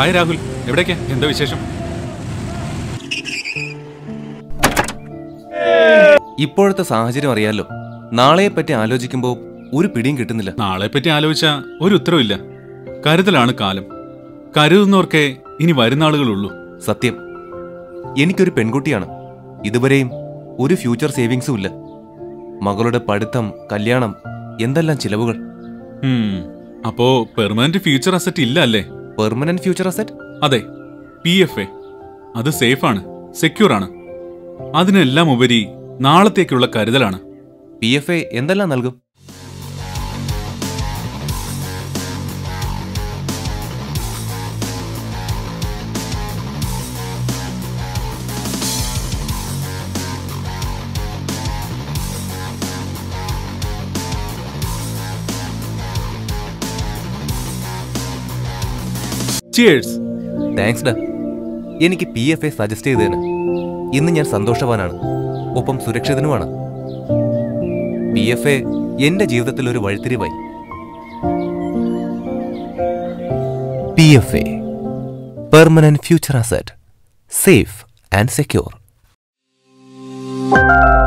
hi Rahul എവിടേക്കാ എന്താ വിശേഷം ഇപ്പോഴത്തെ സാഹചര്യം അറിയാലോ നാളെയെപ്പറ്റി ആലോചിക്കുമ്പോൾ ഒരു പിടിയും കിട്ടുന്നില്ല നാളെ പറ്റി ആലോചിച്ച ഒരു ഉത്തരവില്ല കരുതലാണ് കാലം കരുതുന്നവർക്കേ ഇനി വരുന്ന ആളുകളുള്ളൂ സത്യം എനിക്കൊരു പെൺകുട്ടിയാണ് ഇതുവരെയും ഒരു ഫ്യൂച്ചർ സേവിങ്സും ഇല്ല മകളുടെ പഠിത്തം കല്യാണം എന്തെല്ലാം ചിലവുകൾ ഉം, അപ്പോ പെർമനന്റ് ഫ്യൂച്ചർ അസറ്റ് ഇല്ല അല്ലേ പെർമനന്റ് ഫ്യൂച്ചർ അസറ്റ് അതെ പി എഫ് എ അത് സേഫാണ് സെക്യൂർ ആണ് അതിനെല്ലാം ഉപരി നാളത്തേക്കുള്ള കരുതലാണ് പി എഫ് എ എന്തെല്ലാം നൽകും ചിയേഴ്സ് താങ്ക്സ് ഡാ എനിക്ക് പി എഫ് എ സജസ്റ്റ് ചെയ്തതിന് ഇന്ന് ഞാൻ സന്തോഷവാനാണ് ഒപ്പം സുരക്ഷിതനുമാണ് പി എഫ് എ എന്റെ ജീവിതത്തിൽ ഒരു വഴിത്തിരിവായി P F A permanent future asset safe and secure